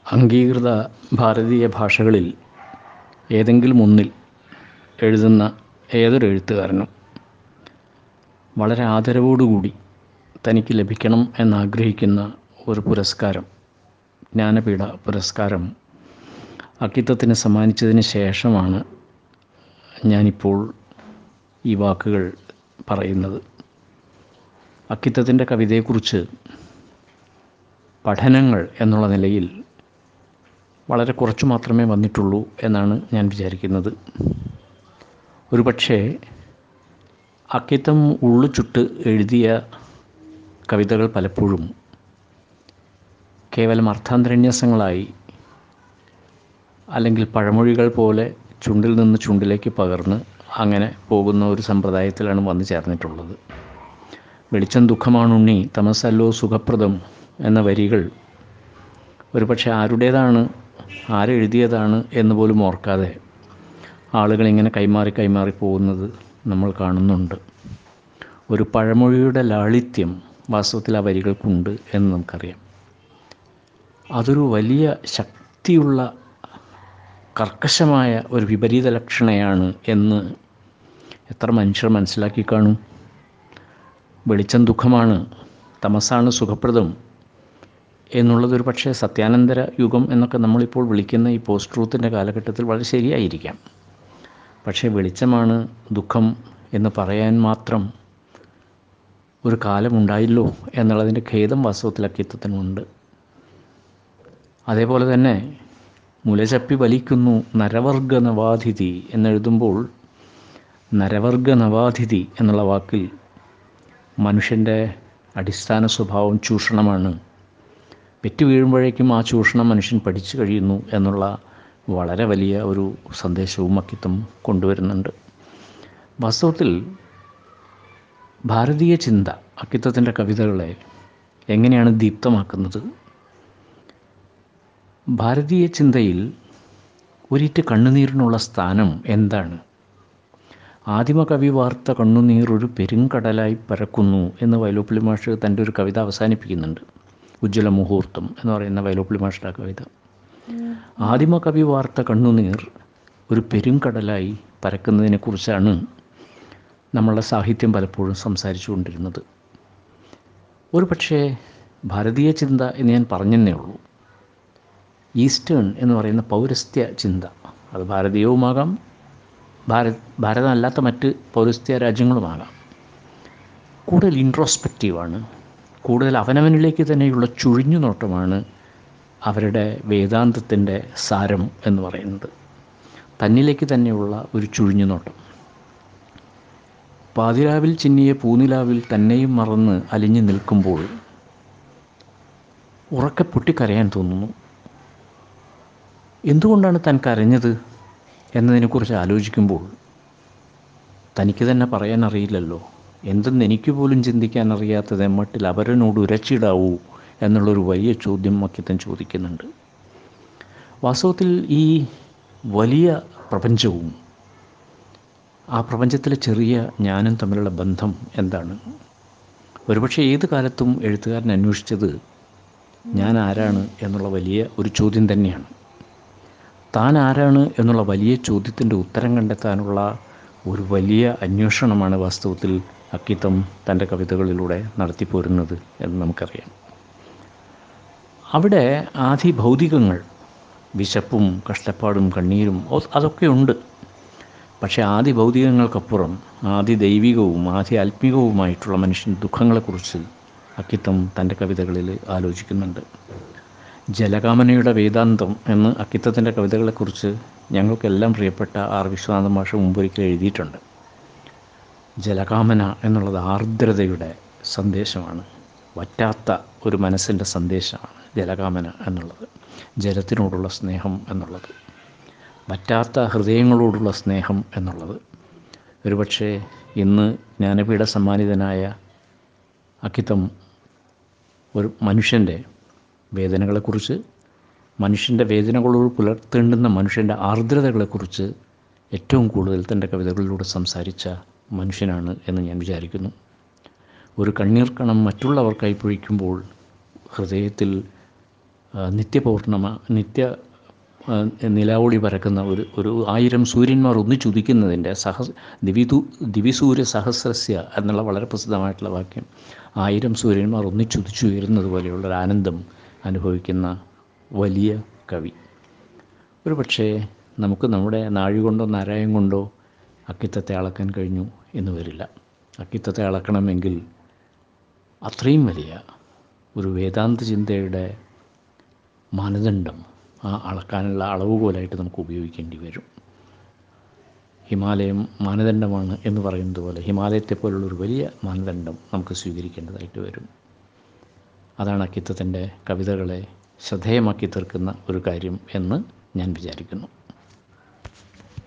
അംഗീകൃത ഭാരതീയ ഭാഷകളിൽ ഏതെങ്കിലും ഒന്നിൽ എഴുതുന്ന ഏതൊരു എഴുത്തുകാരനും വളരെ ആദരവോടുകൂടി തനിക്ക് ലഭിക്കണം എന്നാഗ്രഹിക്കുന്ന ഒരു പുരസ്കാരം ജ്ഞാനപീഠ പുരസ്കാരം അക്കിത്തത്തിന് സമ്മാനിച്ചതിന് ശേഷമാണ് ഞാനിപ്പോൾ ഈ വാക്കുകൾ പറയുന്നത് അക്കിത്തത്തിൻ്റെ കവിതയെക്കുറിച്ച് പഠനങ്ങൾ എന്നുള്ള നിലയിൽ വളരെ കുറച്ച് മാത്രമേ വന്നിട്ടുള്ളൂ എന്നാണ് ഞാൻ വിചാരിക്കുന്നത് ഒരു പക്ഷേ അക്കിത്തം ഉള്ളു ചുട്ട് എഴുതിയ കവിതകൾ പലപ്പോഴും കേവലം അർത്ഥാന്തരന്യാസങ്ങളായി അല്ലെങ്കിൽ പഴമൊഴികൾ പോലെ ചുണ്ടിൽ നിന്ന് ചുണ്ടിലേക്ക് പകർന്ന് അങ്ങനെ പോകുന്ന ഒരു സമ്പ്രദായത്തിലാണ് വന്നു ചേർന്നിട്ടുള്ളത് വെളിച്ചം ദുഃഖമാണുണ്ണി തമസല്ലോ സുഖപ്രദം എന്ന വരികൾ ഒരുപക്ഷെ ആരുടേതാണ് ആരെഴുതിയതാണ് എന്ന് പോലും ഓർക്കാതെ ആളുകൾ ഇങ്ങനെ കൈമാറി കൈമാറി പോകുന്നത് നമ്മൾ കാണുന്നുണ്ട് ഒരു പഴമൊഴിയുടെ ലാളിത്യം വാസ്തവത്തിൽ ആ വരികൾക്കുണ്ട് എന്ന് നമുക്കറിയാം അതൊരു വലിയ ശക്തിയുള്ള കർക്കശമായ ഒരു വിപരീത ലക്ഷണയാണ് എന്ന് എത്ര മനുഷ്യർ മനസ്സിലാക്കി കാണും വെളിച്ചം ദുഃഖമാണ് തമസാണ് സുഖപ്രദം എന്നുള്ളതൊരു പക്ഷേ സത്യാനന്തര യുഗം എന്നൊക്കെ നമ്മളിപ്പോൾ വിളിക്കുന്ന ഈ പോസ്റ്റ് ട്രൂത്തിൻ്റെ കാലഘട്ടത്തിൽ വളരെ ശരിയായിരിക്കാം പക്ഷേ വെളിച്ചമാണ് ദുഃഖം എന്ന് പറയാൻ മാത്രം ഒരു കാലമുണ്ടായില്ലോ എന്നുള്ളതിൻ്റെ ഖേദം വാസ്തവത്തിൽ അക്കിത്തത്തിനുണ്ട് അതേപോലെ തന്നെ മുലചപ്പി വലിക്കുന്നു നരവർഗ നവാതിഥി എന്നെഴുതുമ്പോൾ നരവർഗ നവാതിഥി എന്നുള്ള വാക്കിൽ മനുഷ്യൻ്റെ അടിസ്ഥാന സ്വഭാവം ചൂഷണമാണ് പെറ്റു വീഴുമ്പോഴേക്കും ആ ചൂഷണം മനുഷ്യൻ പഠിച്ചു കഴിയുന്നു എന്നുള്ള വളരെ വലിയ ഒരു സന്ദേശവും അക്കിത്തം കൊണ്ടുവരുന്നുണ്ട് വാസ്തവത്തിൽ ഭാരതീയ ചിന്ത അക്കിത്തത്തിൻ്റെ കവിതകളെ എങ്ങനെയാണ് ദീപ്തമാക്കുന്നത് ഭാരതീയ ചിന്തയിൽ ഒരിറ്റ് കണ്ണുനീരിനുള്ള സ്ഥാനം എന്താണ് ആദിമ കവി വാർത്ത കണ്ണുനീർ ഒരു പെരുങ്കടലായി പരക്കുന്നു എന്ന് വൈലോപ്പിള്ളി മാഷ് തൻ്റെ ഒരു കവിത അവസാനിപ്പിക്കുന്നുണ്ട് ഉജ്ജ്വല മുഹൂർത്തം എന്ന് പറയുന്ന വൈലോപ്പിള്ളി മാഷിൻ്റെ കവിത ആദിമ കവി വാർത്ത കണ്ണുനീർ ഒരു പെരുങ്കടലായി പരക്കുന്നതിനെക്കുറിച്ചാണ് നമ്മളുടെ സാഹിത്യം പലപ്പോഴും സംസാരിച്ചു കൊണ്ടിരുന്നത് ഒരു പക്ഷേ ഭാരതീയ ചിന്ത എന്ന് ഞാൻ പറഞ്ഞെന്നേ ഉള്ളൂ ഈസ്റ്റേൺ എന്ന് പറയുന്ന പൗരസ്ത്യ ചിന്ത അത് ഭാരതീയവുമാകാം ഭാരത് ഭാരതമല്ലാത്ത മറ്റ് പൗരസ്ത്യ രാജ്യങ്ങളുമാകാം കൂടുതൽ ഇൻട്രോസ്പെക്റ്റീവാണ് കൂടുതൽ അവനവനിലേക്ക് തന്നെയുള്ള ചുഴിഞ്ഞു നോട്ടമാണ് അവരുടെ വേദാന്തത്തിൻ്റെ സാരം എന്ന് പറയുന്നത് തന്നിലേക്ക് തന്നെയുള്ള ഒരു ചുഴിഞ്ഞു നോട്ടം പാതിരാവിൽ ചിന്നിയ പൂനിലാവിൽ തന്നെയും മറന്ന് അലിഞ്ഞു നിൽക്കുമ്പോൾ ഉറക്കെ പൊട്ടിക്കരയാൻ തോന്നുന്നു എന്തുകൊണ്ടാണ് താൻ കരഞ്ഞത് എന്നതിനെക്കുറിച്ച് ആലോചിക്കുമ്പോൾ തനിക്ക് തന്നെ പറയാൻ അറിയില്ലല്ലോ എന്തെന്ന് എനിക്ക് പോലും ചിന്തിക്കാൻ അറിയാത്തത് മട്ടിൽ അവരനോട് ഉരച്ചിടാവൂ എന്നുള്ളൊരു വലിയ ചോദ്യം മക്കിത്തൻ ചോദിക്കുന്നുണ്ട് വാസ്തവത്തിൽ ഈ വലിയ പ്രപഞ്ചവും ആ പ്രപഞ്ചത്തിലെ ചെറിയ ഞാനും തമ്മിലുള്ള ബന്ധം എന്താണ് ഒരുപക്ഷെ ഏത് കാലത്തും എഴുത്തുകാരൻ അന്വേഷിച്ചത് ഞാൻ ആരാണ് എന്നുള്ള വലിയ ഒരു ചോദ്യം തന്നെയാണ് താൻ ആരാണ് എന്നുള്ള വലിയ ചോദ്യത്തിൻ്റെ ഉത്തരം കണ്ടെത്താനുള്ള ഒരു വലിയ അന്വേഷണമാണ് വാസ്തവത്തിൽ അക്കിത്തം തൻ്റെ കവിതകളിലൂടെ നടത്തിപ്പോരുന്നത് എന്ന് നമുക്കറിയാം അവിടെ ആദി ഭൗതികങ്ങൾ വിശപ്പും കഷ്ടപ്പാടും കണ്ണീരും അതൊക്കെ ഉണ്ട് പക്ഷേ ആദി ഭൗതികങ്ങൾക്കപ്പുറം ആദി ദൈവികവും ആദി ആത്മീകവുമായിട്ടുള്ള മനുഷ്യൻ ദുഃഖങ്ങളെക്കുറിച്ച് അക്കിത്തം തൻ്റെ കവിതകളിൽ ആലോചിക്കുന്നുണ്ട് ജലകാമനയുടെ വേദാന്തം എന്ന് അക്കിത്തത്തിൻ്റെ കവിതകളെക്കുറിച്ച് ഞങ്ങൾക്കെല്ലാം പ്രിയപ്പെട്ട ആർ വിശ്വനാഥ മാഷ മുമ്പൊരിക്കൽ എഴുതിയിട്ടുണ്ട് ജലകാമന എന്നുള്ളത് ആർദ്രതയുടെ സന്ദേശമാണ് വറ്റാത്ത ഒരു മനസ്സിൻ്റെ സന്ദേശമാണ് ജലകാമന എന്നുള്ളത് ജലത്തിനോടുള്ള സ്നേഹം എന്നുള്ളത് വറ്റാത്ത ഹൃദയങ്ങളോടുള്ള സ്നേഹം എന്നുള്ളത് ഒരുപക്ഷെ ഇന്ന് ജ്ഞാനപീഠ സമ്മാനിതനായ അക്കിത്തം ഒരു മനുഷ്യൻ്റെ വേദനകളെക്കുറിച്ച് മനുഷ്യൻ്റെ വേദനകളോട് പുലർത്തേണ്ടുന്ന മനുഷ്യൻ്റെ ആർദ്രതകളെക്കുറിച്ച് ഏറ്റവും കൂടുതൽ തൻ്റെ കവിതകളിലൂടെ സംസാരിച്ച മനുഷ്യനാണ് എന്ന് ഞാൻ വിചാരിക്കുന്നു ഒരു കണ്ണീർ കണം മറ്റുള്ളവർക്കായി പൊഴിക്കുമ്പോൾ ഹൃദയത്തിൽ ആ, നിത്യപൗർണമ നിത്യ ആ, നിലാവൊളി പരക്കുന്ന ഒരു ഒരു ആയിരം സൂര്യന്മാർ ഒന്നിച്ചുദിക്കുന്നതിൻ്റെ സഹ ദിവിതു ദിവിസൂര്യ സഹസ്രസ്യ എന്നുള്ള വളരെ പ്രസിദ്ധമായിട്ടുള്ള വാക്യം ആയിരം സൂര്യന്മാർ ഒന്നിച്ചുദിച്ചു ഉയരുന്നത് പോലെയുള്ള ഒരു ആനന്ദം അനുഭവിക്കുന്ന വലിയ കവി ഒരു പക്ഷേ നമുക്ക് നമ്മുടെ നാഴി കൊണ്ടോ നാരായം കൊണ്ടോ അക്കിത്തത്തെ അളക്കാൻ കഴിഞ്ഞു എന്ന് വരില്ല അക്കിത്തത്തെ അളക്കണമെങ്കിൽ അത്രയും വലിയ ഒരു വേദാന്ത ചിന്തയുടെ മാനദണ്ഡം ആ അളക്കാനുള്ള അളവുകോലായിട്ട് നമുക്ക് ഉപയോഗിക്കേണ്ടി വരും ഹിമാലയം മാനദണ്ഡമാണ് എന്ന് പറയുന്നത് പോലെ ഹിമാലയത്തെ പോലുള്ള ഒരു വലിയ മാനദണ്ഡം നമുക്ക് സ്വീകരിക്കേണ്ടതായിട്ട് വരും അതാണ് അക്കിത്തത്തിൻ്റെ കവിതകളെ ശ്രദ്ധേയമാക്കി തീർക്കുന്ന ഒരു കാര്യം എന്ന് ഞാൻ വിചാരിക്കുന്നു